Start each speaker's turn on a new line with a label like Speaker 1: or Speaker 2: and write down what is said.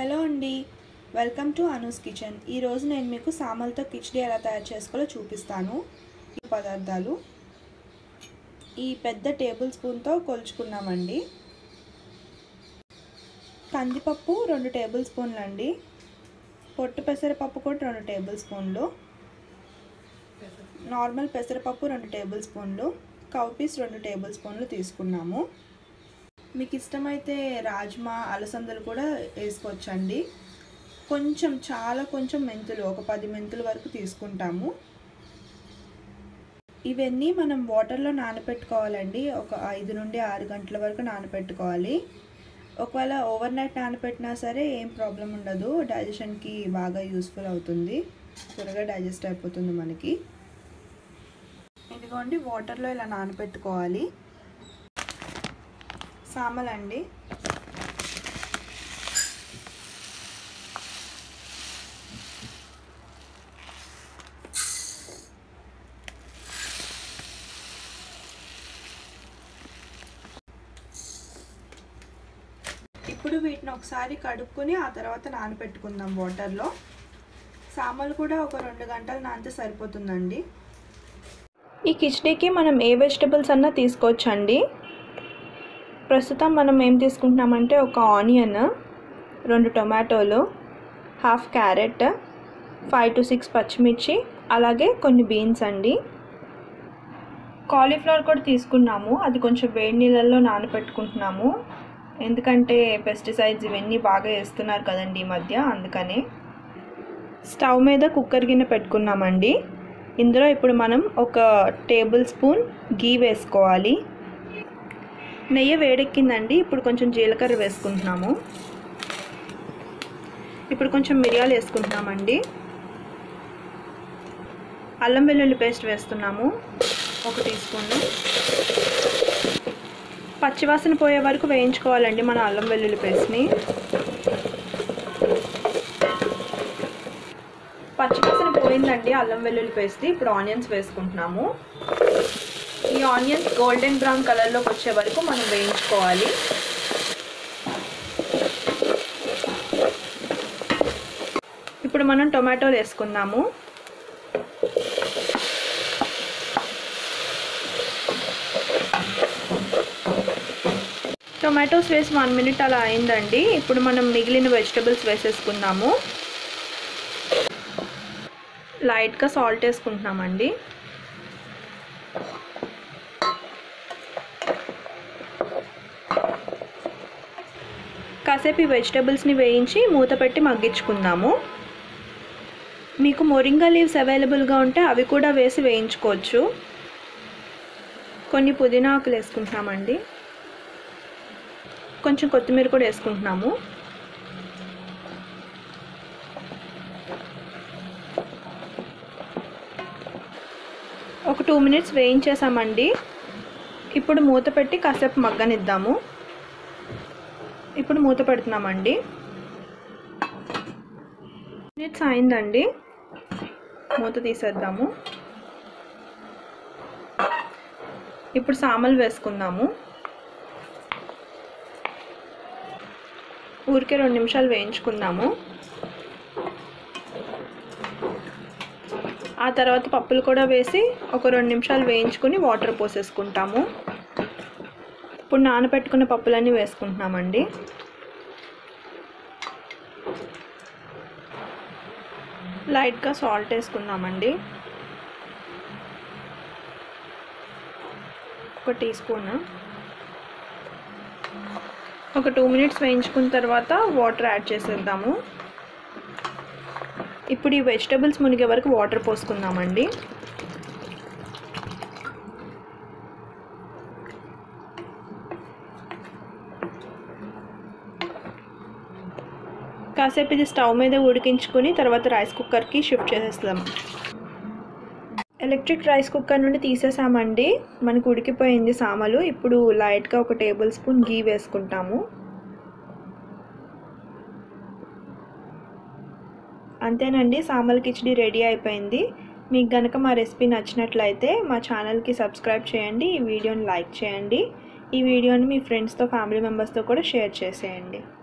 Speaker 1: hello అండి welcome to Anu's kitchen ఈరోజు నేను మీకు సామలతో కిచడీ ఎలా తయారు చేసుకోవాలో చూపిస్తాను ఈ పదార్థాలు ఈ పెద్ద టేబుల్ స్పూన్తో కొలుచుకున్నామండి కందిపప్పు రెండు టేబుల్ స్పూన్లు అండి పొట్టు పెసరపప్పు కూడా రెండు టేబుల్ స్పూన్లు నార్మల్ పెసరపప్పు రెండు టేబుల్ స్పూన్లు కౌపీస్ రెండు టేబుల్ స్పూన్లు తీసుకున్నాము మీకు ఇష్టమైతే రాజ్మా అలసందలు కూడా వేసుకోవచ్చండి కొంచెం చాలా కొంచెం మెంతులు ఒక పది మెంతుల వరకు తీసుకుంటాము ఇవన్నీ మనం వాటర్లో నానబెట్టుకోవాలండి ఒక ఐదు నుండి ఆరు గంటల వరకు నానబెట్టుకోవాలి ఒకవేళ ఓవర్ నైట్ నానబెట్టినా సరే ఏం ప్రాబ్లం ఉండదు డైజెషన్కి బాగా యూస్ఫుల్ అవుతుంది త్వరగా డైజెస్ట్ అయిపోతుంది మనకి ఇదిగోండి వాటర్లో ఇలా నానబెట్టుకోవాలి సామలండి ఇప్పుడు వీటిని ఒకసారి కడుక్కొని ఆ తర్వాత నానబెట్టుకుందాం వాటర్లో సామలు కూడా ఒక రెండు గంటలు నానితే సరిపోతుందండి ఈ కిచడీకి మనం ఏ వెజిటబుల్స్ అన్నా తీసుకోవచ్చండి ప్రస్తుతం మనం ఏం తీసుకుంటున్నామంటే ఒక ఆనియన్ రెండు టొమాటోలు half carrot five to six పచ్చిమిర్చి అలాగే కొన్ని బీన్స్ అండి కాలీఫ్లవర్ కూడా తీసుకున్నాము అది కొంచెం వేడి నీళ్ళల్లో నానబెట్టుకుంటున్నాము ఎందుకంటే పెస్టిసైడ్స్ ఇవన్నీ బాగా వేస్తున్నారు కదండి ఈ మధ్య అందుకనే స్టవ్ మీద కుక్కర్ గిన్నె పెట్టుకున్నామండి ఇందులో ఇప్పుడు మనం ఒక టేబుల్ స్పూన్ గీ వేసుకోవాలి నెయ్యి వేడెక్కిందండి ఇప్పుడు కొంచెం జీలకర్ర వేసుకుంటున్నాము ఇప్పుడు కొంచెం మిరియాలు వేసుకుంటున్నామండి అల్లం వెల్లుల్లి పేస్ట్ వేస్తున్నాము ఒక టీ స్పూన్ పచ్చివాసన పోయే వరకు వేయించుకోవాలండి మన అల్లం వెల్లుల్లి పేస్ట్ని పచ్చివాసన పోయిందండి అల్లం వెల్లుల్లి పేస్ట్ ఇప్పుడు ఆనియన్స్ వేసుకుంటున్నాము ఈ ఆనియన్స్ గోల్డెన్ బ్రౌన్ కలర్లోకి వచ్చే వరకు మనం వేయించుకోవాలి ఇప్పుడు మనం టొమాటోలు వేసుకుందాము టొమాటోస్ వేసి వన్ మినిట్ అలా అయిందండి ఇప్పుడు మనం మిగిలిన వెజిటబుల్స్ వేసేసుకుందాము లైట్గా సాల్ట్ వేసుకుంటున్నామండి కాసేపు ఈ వెజిటబుల్స్ని వేయించి మూత పెట్టి మగ్గించుకుందాము మీకు మొరింగా లీవ్స్ అవైలబుల్గా ఉంటే అవి కూడా వేసి వేయించుకోవచ్చు కొన్ని పుదీనా ఆకులు వేసుకుంటున్నామండి కొంచెం కొత్తిమీర కూడా వేసుకుంటున్నాము ఒక టూ మినిట్స్ వేయించేసామండి ఇప్పుడు మూత పెట్టి కాసేపు మగ్గనిద్దాము ఇప్పుడు మూత పెడుతున్నామండి మినిట్స్ అయిందండి మూత తీసేద్దాము ఇప్పుడు సామలు వేసుకుందాము ఊరికే రెండు నిమిషాలు వేయించుకుందాము ఆ తర్వాత పప్పులు కూడా వేసి ఒక రెండు నిమిషాలు వేయించుకొని వాటర్ పోసేసుకుంటాము ఇప్పుడు నానబెట్టుకున్న పప్పులన్నీ వేసుకుంటున్నామండి లైట్గా సాల్ట్ వేసుకుందామండి ఒక టీ స్పూన్ ఒక టూ మినిట్స్ వేయించుకున్న తర్వాత వాటర్ యాడ్ చేసేద్దాము ఇప్పుడు ఈ వెజిటబుల్స్ మునిగే వరకు వాటర్ పోసుకుందామండి కాసేపు ఇది స్టవ్ మీద ఉడికించుకొని తర్వాత రైస్ కుక్కర్కి షిఫ్ట్ చేసేస్తాం ఎలక్ట్రిక్ రైస్ కుక్కర్ నుండి తీసేసామండి మనకు ఉడికిపోయింది సామలు ఇప్పుడు లైట్గా ఒక టేబుల్ స్పూన్ గీ వేసుకుంటాము అంతేనండి సామల కిచడీ రెడీ అయిపోయింది మీకు గనక మా రెసిపీ నచ్చినట్లయితే మా ఛానల్కి సబ్స్క్రైబ్ చేయండి ఈ వీడియోని లైక్ చేయండి ఈ వీడియోని మీ ఫ్రెండ్స్తో ఫ్యామిలీ మెంబర్స్తో కూడా షేర్ చేసేయండి